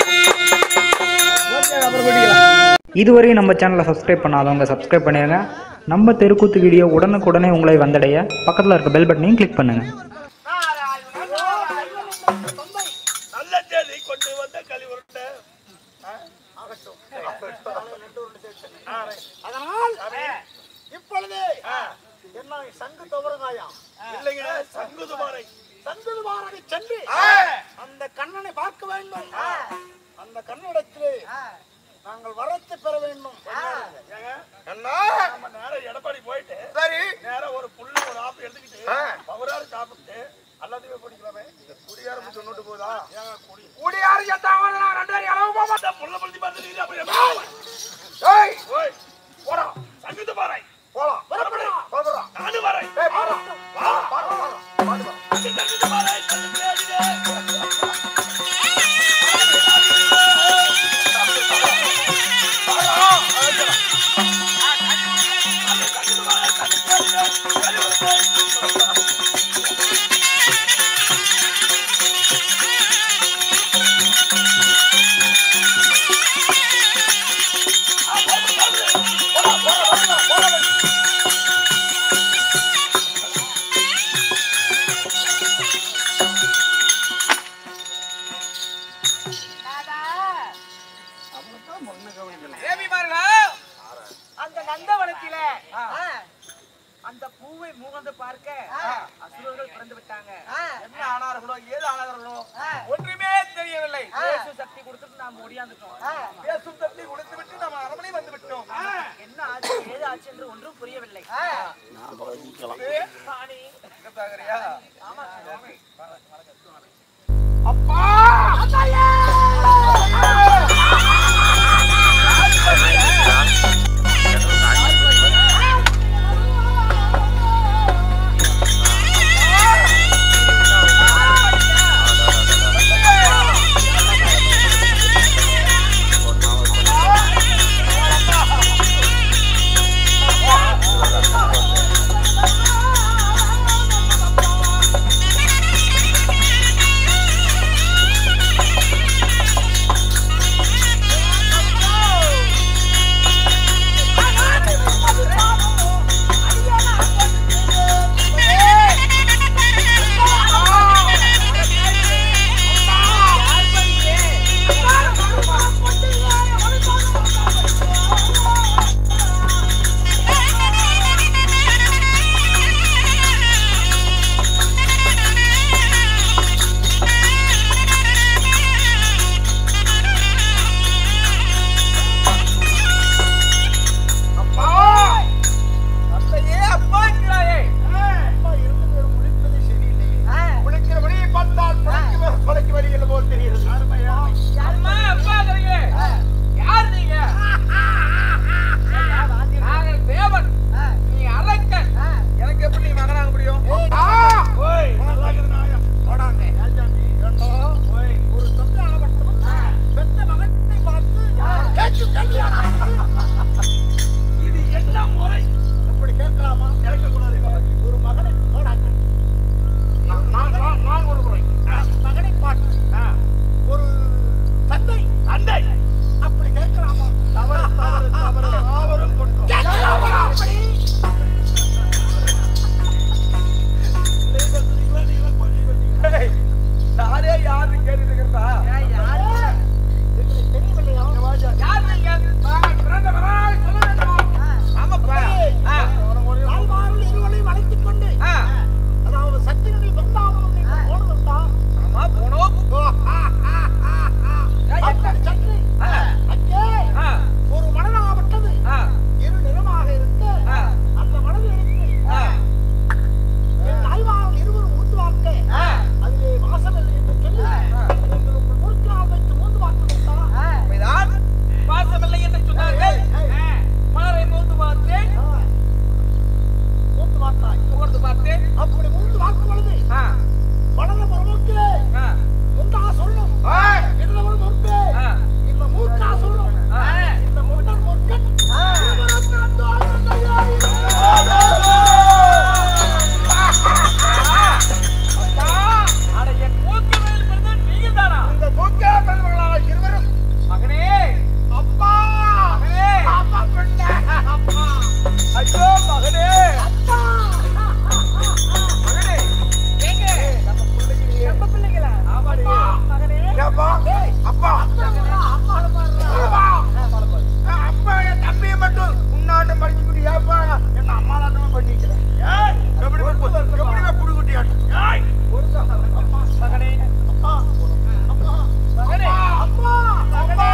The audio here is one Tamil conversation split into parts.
இதுவரை நம்ம சேனலை சப்ஸ்கிரைப் பண்ணாதவங்க சப்ஸ்கிரைப் பண்ணிடுங்க நம்ம தெருக்கூத்து வீடியோ உடனுக்குடனே உங்களை வந்தடைய பக்கத்தில் இருக்க பெல் பட்டனையும் கிளிக் பண்ணுங்கள் நல்ல தேதி கொண்டு வந்த கழிவுருட்டை அதனால் இப்பொழுது என்ன சங்கு தவறுகாயா இல்லைங்க சங்குதுமாரை சங்குதுமாரனை சென்று அந்த கண்ணனை பார்க்க வேண்டும் அந்த கண்ணிடத்திலே நாங்கள் வரத்தை பெற வேண்டும் ஏங்க நம்ம நேரம் எடப்பாடி போயிட்டு சரி நேரா ஒரு புல்ல ஒரு ஆப்பு எடுத்துக்கிட்டு பவராறு சாப்பிட்டு எல்லாத்தையுமே பிடிக்கலாமே குடியாரம் சொன்னிட்டு போதா ஏங்க குடி குடியாரம் செத்தாங்க நான் ரெண்டு பேரும் அளவு போக அந்த புல்ல படுத்தி பார்த்து அப்படி எப்படி ஏய் ஓய் போடா சங்குது பாறை போலாம் போறா நானும் வரேன் ஏய் போறா வா பாரு பாரு பாரு சங்குது பாறை சங்குது அந்த நந்தவனத்தில அந்த பூவை முகந்து பார்க்க அசுரர்கள் பிறந்து விட்டாங்க என்ன ஆனார்களோ ஏது ஆனார்களோ ஒன்றுமே தெரியவில்லை இயேசு சக்தி கொடுத்துட்டு நாம் ஓடியாந்துட்டோம் பேசும் தட்டி கொடுத்து விட்டு நம்ம அரமனை வந்து விட்டோம் என்ன ஆச்சு ஏது ஆச்சு என்று ஒன்றும் புரியவில்லை சாமி, பாக்குறியா ஆமா சாமி. அப்பா ஆ அப்பா அப்பா என் தம்பியை மட்டும் உன்னாட்டம் படிச்சுக்கிட்டு ஏப்பா என்ன அம்மாலாட்டமா பண்ணிக்கிறேன் ஏய், எப்படி எப்படி புடுகுட்டி ஆட்டம் ஏய் மகனே அப்பா மகனே அப்பா மகனே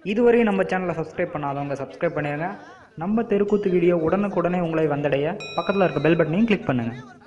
இதுவரை நம்ம சேனலை சப்ஸ்கிரைப் பண்ணாதவங்க சப்ஸ்கிரைப் பண்ணிடுங்க நம்ம தெருக்கூத்து வீடியோ உடனுக்குடனே உங்களை வந்தடைய பக்கத்தில் இருக்க பெல் பட்டனையும் கிளிக் பண்ணுங்கள்